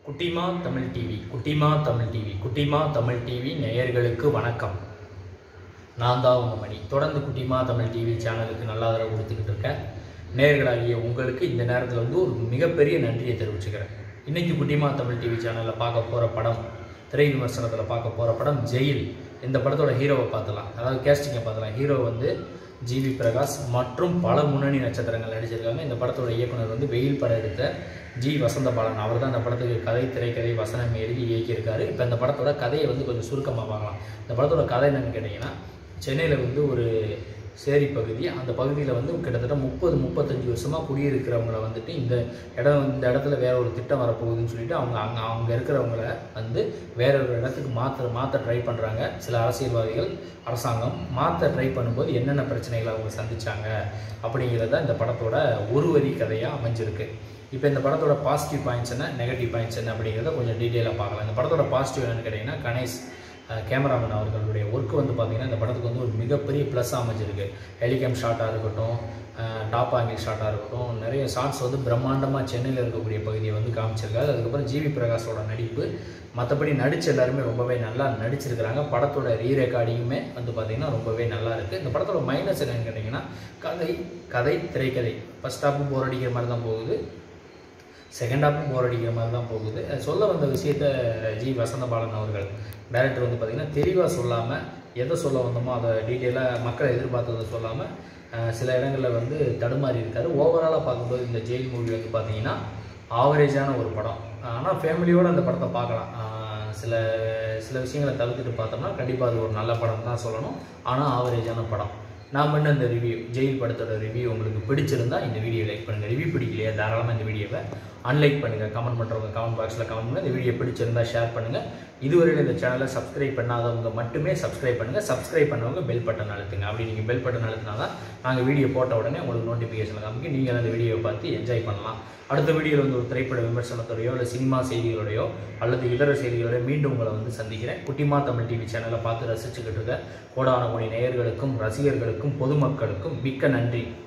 குட்டிமா தமிழ் டிவி குட்டிமா தமிழ் டிவி குட்டிமா தமிழ் டிவி நேயர்களுக்கு வணக்கம் நான் தான் உங்கள் மணி தொடர்ந்து குட்டிமா தமிழ் டிவி சேனலுக்கு நல்ல ஆதரவு கொடுத்துக்கிட்டு இருக்கேன் நேயர்களாகிய உங்களுக்கு இந்த நேரத்தில் வந்து ஒரு மிகப்பெரிய நன்றியை தெரிவிச்சுக்கிறேன் இன்னைக்கு குட்டிமா தமிழ் டிவி சேனலில் பார்க்க போகிற படம் திரை விமர்சனத்தில் பார்க்க போகிற படம் ஜெயில் இந்த படத்தோட ஹீரோவை பார்த்துலாம் அதாவது கேஸ்டிங்கை பார்த்துலாம் ஹீரோ வந்து ஜிவி பிரகாஷ் மற்றும் பல முன்னணி நட்சத்திரங்கள் நடிச்சிருக்காங்க இந்த படத்தோட இயக்குனர் வந்து வெயில் படம் எடுத்த ஜி வசந்த பாலன் அவர் தான் இந்த படத்துக்கு கதை திரைக்கதை வசனம் எழுதி இயக்கியிருக்காரு இப்போ இந்த படத்தோட கதையை வந்து கொஞ்சம் சுருக்கமாக பார்க்கலாம் இந்த படத்தோட கதை என்னன்னு கேட்டிங்கன்னா சென்னையில் வந்து ஒரு சேரி பகுதி அந்த பகுதியில் வந்து கிட்டத்தட்ட முப்பது முப்பத்தஞ்சு வருஷமாக குடியிருக்கிறவங்கள வந்துட்டு இந்த இடம் இந்த இடத்துல வேற ஒரு திட்டம் வரப்போகுதுன்னு சொல்லிட்டு அவங்க அங்கே அவங்க இருக்கிறவங்கள வந்து வேற ஒரு இடத்துக்கு மாற்ற மாற்ற ட்ரை பண்ணுறாங்க சில அரசியல்வாதிகள் அரசாங்கம் மாற்ற ட்ரை பண்ணும்போது என்னென்ன பிரச்சனைகளை அவங்க சந்திச்சாங்க அப்படிங்கிறத இந்த படத்தோட ஒரு வரி கதையாக அமைஞ்சிருக்கு இப்போ இந்த படத்தோட பாசிட்டிவ் பாயிண்ட்ஸ் என்ன நெகட்டிவ் பாயிண்ட்ஸ் என்ன அப்படிங்கிறத கொஞ்சம் டீட்டெயிலாக பார்க்கலாம் இந்த படத்தோட பாசிட்டிவ் என்னன்னு கேட்டிங்கன்னா கணேஷ் கேமராமேன் அவர்களுடைய ஒர்க் வந்து பார்த்திங்கன்னா இந்த படத்துக்கு வந்து ஒரு மிகப்பெரிய ப்ளஸ் அமைஞ்சிருக்கு ஹெலிகேம் ஷாட்டாக இருக்கட்டும் டாப் ஆங்கிள் ஷாட்டாக இருக்கட்டும் நிறைய ஷாட்ஸ் வந்து பிரம்மாண்டமாக சென்னையில் இருக்கக்கூடிய பகுதியை வந்து காமிச்சிருக்காரு அதுக்கப்புறம் ஜிவி பிரகாஷோட நடிப்பு மற்றபடி நடிச்ச எல்லாருமே ரொம்பவே நல்லா நடிச்சிருக்கிறாங்க படத்தோட ரீ ரெக்கார்டிங்குமே வந்து பார்த்திங்கன்னா ரொம்பவே நல்லா இருக்குது இந்த படத்தோட மைனஸ் என்னன்னு கேட்டிங்கன்னா கதை கதை திரைக்கதை ஃபஸ்ட் ஹாப்பும் போர் அடிக்கிற மாதிரி தான் போகுது செகண்ட் ஹாப்பும் போர் அடிக்கிற மாதிரி தான் போகுது சொல்ல வந்த விஷயத்த ஜி வசந்தபாலன் அவர்கள் டைரக்டர் வந்து பார்த்திங்கன்னா தெளிவாக சொல்லாமல் எதை சொல்ல வந்தோமோ அதை டீட்டெயிலாக மக்கள் எதிர்பார்த்ததை சொல்லாமல் சில இடங்களில் வந்து தடுமாறி இருக்காரு ஓவராலாக பார்க்கும்போது இந்த ஜெயில் மூவி வந்து பார்த்திங்கன்னா ஆவரேஜான ஒரு படம் ஆனால் ஃபேமிலியோடு அந்த படத்தை பார்க்கலாம் சில சில விஷயங்களை தவிர்த்துட்டு பார்த்தோம்னா கண்டிப்பாக அது ஒரு நல்ல படம் தான் சொல்லணும் ஆனால் ஆவரேஜான படம் நான் பண்ண இந்த ரிவ்யூ ஜெயில் படத்தோட ரிவ்யூ உங்களுக்கு பிடிச்சிருந்தா இந்த வீடியோ லைக் பண்ணுங்கள் ரிவ்யூ பிடிக்கலையா தாராளமாக இந்த வீடியோவை அன்லைக் பண்ணுங்கள் கமெண்ட் பண்ணுறவங்க கமெண்ட் பாக்ஸில் கமெண்ட் பண்ணுங்கள் இந்த வீடியோ பிடிச்சிருந்தா ஷேர் பண்ணுங்கள் இதுவரையில் இந்த சேனலை சப்ஸ்கிரைப் பண்ணாதவங்க மட்டுமே சப்ஸ்கிரைப் பண்ணுங்கள் சப்ஸ்கிரைப் பண்ணவங்க பெல் பட்டன் அழுத்துங்க அப்படி நீங்கள் பெல் பட்டன் அழுத்தினா தான் நாங்கள் வீடியோ போட்ட உடனே உங்களுக்கு நோட்டிஃபிகேஷன் காமிக்க நீங்கள் அந்த வீடியோவை பார்த்து என்ஜாய் பண்ணலாம் அடுத்த வீடியோவில் வந்து ஒரு திரைப்பட விமர்சனத்தோடையோ இல்லை சினிமா செய்திகளோடையோ அல்லது இதர செய்திகளோடையோ மீண்டும் உங்களை வந்து சந்திக்கிறேன் குட்டிமா தமிழ் டிவி சேனலை பார்த்து ரசிச்சுக்கிட்டு இருக்க கோடான கோடி நேயர்களுக்கும் ரசிகர்களுக்கும் பொதுமக்களுக்கும் மிக்க நன்றி